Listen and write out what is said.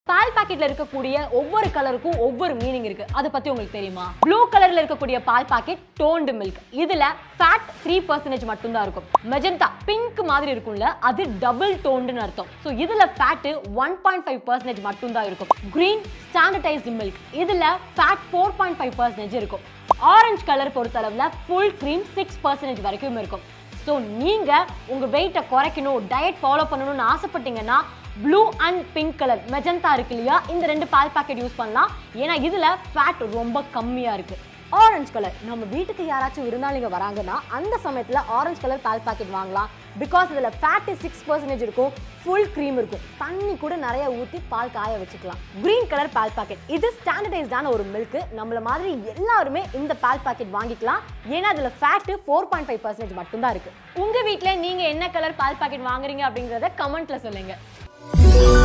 பால் பாக்கெட்ல இருக்கக்கூடிய ஒவ்வொரு கலருக்கும் ஒவ்வொரு மீனிங் இருக்கு அதை பத்தி உங்களுக்கு தெரியுமா ப்ளூ கலர்ல இருக்கக்கூடிய பால் பாக்கெட் டோன்டு மில்க் இதுல ஃபேட் த்ரீ பர்சன்டேஜ் மட்டும்தான் இருக்கும் மெஜந்தா பிங்க் மாதிரி இருக்கும்ல அது டபுள் டோன்டுன்னு அர்த்தம் ஸோ இதுல fat one point five percentage மட்டும்தான் இருக்கும் கிரீன் ஸ்டாண்டர்டைஸ்டு மில்க் இதுல fat four point five percentage இருக்கும் ஆரஞ்சு கலர் பொறுத்தளவுல ஃபுல் க்ரீம் சிக்ஸ் பர்சன்டேஜ் வரைக்கும் இருக்கும் ஸோ நீங்க உங்க வெயிட்டை குறைக்கணும் டயட் ஃபாலோ பண்ணணும்னு ஆசைப்பட்டீங்கன்னா blue and pink colour magenta இருக்கு இல்லையா இந்த ரெண்டு பால் பாக்கெட் யூஸ் பண்ணலாம் ஏன்னா இதுல ஃபேட் ரொம்ப கம்மியா இருக்கு ஆரஞ்சு கலர் நம்ம வீட்டுக்கு யாராச்சும் விருந்தாளிங்க வராங்கன்னா அந்த சமயத்துல ஆரஞ்சு கலர் பால் பாக்கெட் வாங்கலாம் பிகாஸ் இதுல ஃபேட் சிக்ஸ் பர்சன்டேஜ் இருக்கும் ஃபுல் க்ரீம் இருக்கும் தண்ணி கூட நிறைய ஊற்றி பால் காய வச்சுக்கலாம் கிரீன் கலர் பால் பாக்கெட் இது ஸ்டாண்டர்டைஸ்டான ஒரு மில்க் நம்மள மாதிரி எல்லாருமே இந்த பால் பாக்கெட் வாங்கிக்கலாம் ஏன்னா அதுல fat four point five percentage மட்டும்தான் இருக்கு உங்க வீட்ல நீங்க என்ன கலர் பால் பாக்கெட் வாங்குறீங்க அப்படிங்கறத கமெண்ட்ல சொல்லுங்க